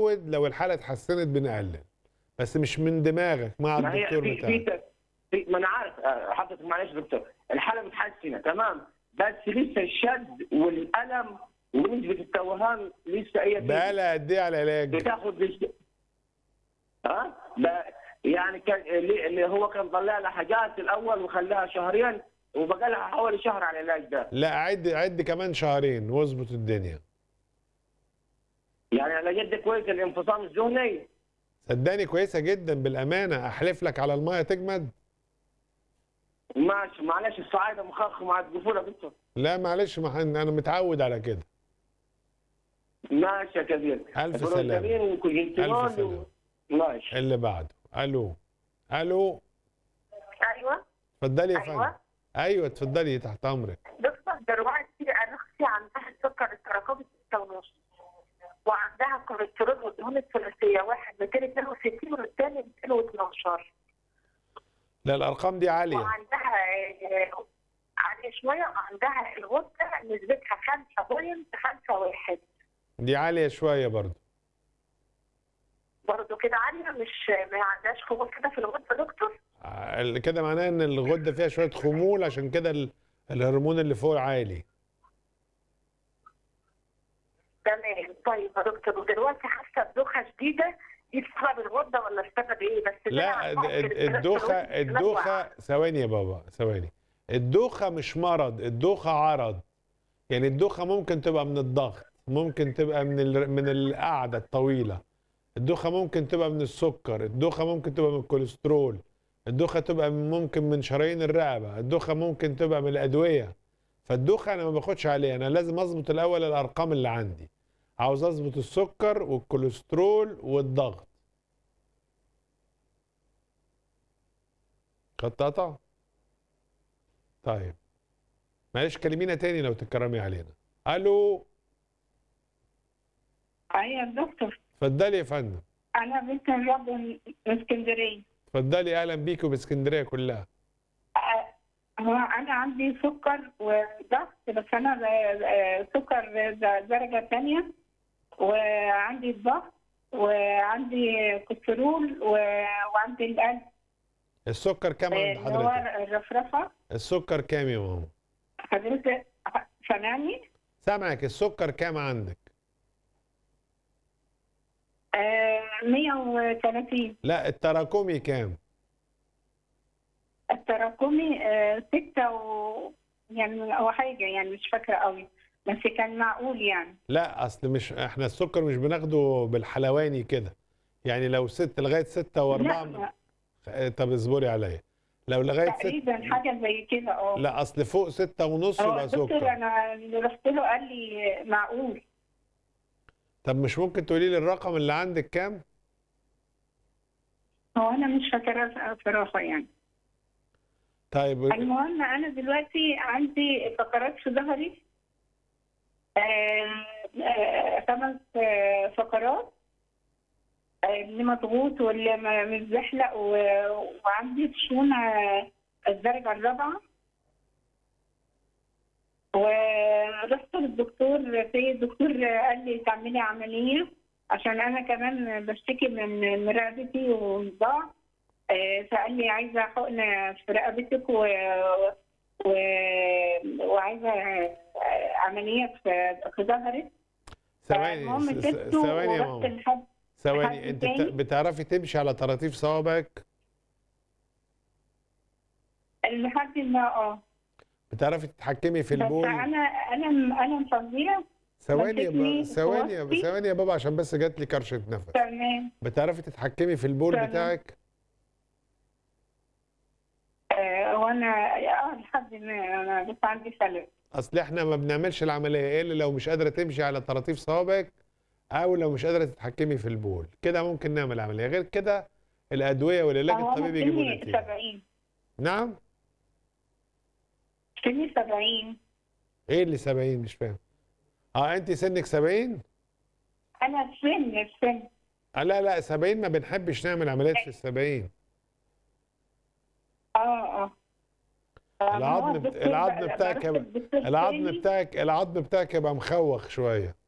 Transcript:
بنزود لو الحاله اتحسنت بنقلل بس مش من دماغك مع ما هي الدكتور في في بتاعك في ما انا عارف آه، حضرتك معلش يا دكتور الحاله متحسنه تمام بس لسه الشد والالم ونسبه التوهان لسه هي في- بقالها قد ايه على العلاج بتاخد لسه ها ده يعني كان اللي اللي هو كان طلع لها حاجات الاول وخلاها شهرين وبقى لها حوالي شهر على العلاج ده لا عد عد كمان شهرين واظبط الدنيا يعني على جد كويس الانفصام الذهني صدقني كويسه جدا بالامانه احلف لك على الميه تجمد ماشي معلش الصعايده مخخ مع الطفوله يا دكتور لا معلش ما حن- انا متعود على كده ماشي يا كبير ألف يقولوا سلامة. الكبير وكوجنتينول ألف سلامة. و- ماشي اللي بعده الو الو ايوه اتفضلي يا فندم ايوه ايوه اتفضلي تحت امرك دكتور دلوقتي انا اختي عندها السكر التراكمي 6 ونص وعندها كوليسترول والدهون الثلاثيه واحد 262 والثاني 212 لا الارقام دي عاليه وعندها آه، عاليه شويه وعندها الغده نسبتها 5 بوينت 5 واحد دي عاليه شويه برضو برضه كده عاليه مش ما عندهاش خمول كده في الغده يا دكتور ع- كده معناه ان الغده فيها شويه خمول عشان كده ال- الهرمون اللي فوق عالي تمام طيب يا دكتور ودلوقتي حاسه بدوخه شديده دي بسبب الغده ولا بسبب ايه بس لا طلع الد- فوق الد- الكوليسترول الدوخه والكلام الدوخه وقع. ثواني يا بابا ثواني الدوخه مش مرض الدوخه عرض يعني الدوخه ممكن تبقى من الضغط ممكن تبقى من ال... من القعده الطويله الدوخه ممكن تبقى من السكر الدوخه ممكن تبقى من الكوليسترول الدوخه تبقى من- ممكن من شرايين الرقبه الدوخه ممكن تبقى من الادويه فالدوخه انا ما باخدش عليها انا لازم اظبط الاول الارقام اللي عندي عاوز اظبط السكر والكوليسترول والضغط خط قطع طيب معلش كلمينا تاني لو تكرمي علينا الو ايوه يا دكتور اتفضلي يا فندم انا بنت الرب من اسكندريه اتفضلي اهلا بيكي وباسكندريه كلها أ- هو انا عندي سكر وضغط بس انا ب- آه، سكر د- درجه ثانيه وعندي الضغط وعندي كوليسترول و- وعندي القلب السكر كام عند اللي هو حضرتك الرفرفه السكر كام يا ماما حضرتك سامعني سامعك السكر كام عندك آه، 130 لا التراكمي كام التراكمي آه، ستة و يعني أو حاجة يعني مش فاكرة قوي بس كان معقول يعني لا اصل مش احنا السكر مش بناخده بالحلواني كده يعني لو ست لغايه ستة واربعة لا طب اصبري عليا لو لغايه ست تقريبا حاجة زي كده اه لا اصل فوق ستة ونص هو يبقى الدكتور سكر أنا اللي رحت له قال لي معقول طب مش ممكن تقولي لي الرقم اللي عندك كام هو أنا مش فاكرة صراحة يعني طيب المهم أنا دلوقتي عندي فقرات في ظهري آه، آه، خمس آه، فقرات آه، اللي مضغوط واللي ما- مش زحلق و- وعندي خشونة الدرجة الرابعة ورحت للدكتور في الدكتور قال لي تعملي عملية عشان أنا كمان بشتكي من من رقبتي وصداع آه، فقال لي عايزة حقنة في رقبتك و... و... وعايزة آه، عملية في في ظهرك ثواني المهم س- س- سبته ثواني يا ورحت ماما لحد ثواني حد انت تاني؟ بت- بتعرفي تمشي على طراطيف صوابعك لحد ما اه بتعرفي تتحكمي في بس البول انا انا انا مفضيه ثواني يا بابا مسكني ثواني يا وسطي. ثواني يا بابا عشان بس جات لي كرشه نفس تمام بتعرفي تتحكمي في البول تمام. بتاعك آه، وانا اه لحد ما انا بس عندي فلس اصل احنا ما بنعملش العمليه الا لو مش قادره تمشي على طراطيف صوابعك او لو مش قادره تتحكمي في البول كده ممكن نعمل عمليه غير كده الادويه والعلاج هو الطبيعي بيجيبوا سني نتيجه 70 نعم سني 70 ايه اللي 70 مش فاهم اه انت سنك 70 انا السن السن آه لا لا 70 ما بنحبش نعمل عمليات في السبعين اه اه آه، العظم هو بت- الدكتور العظم بقى- بتاعك بروح يبقى- للدكتور العظم تاني. بتاعك العظم بتاعك يبقى مخوخ شويه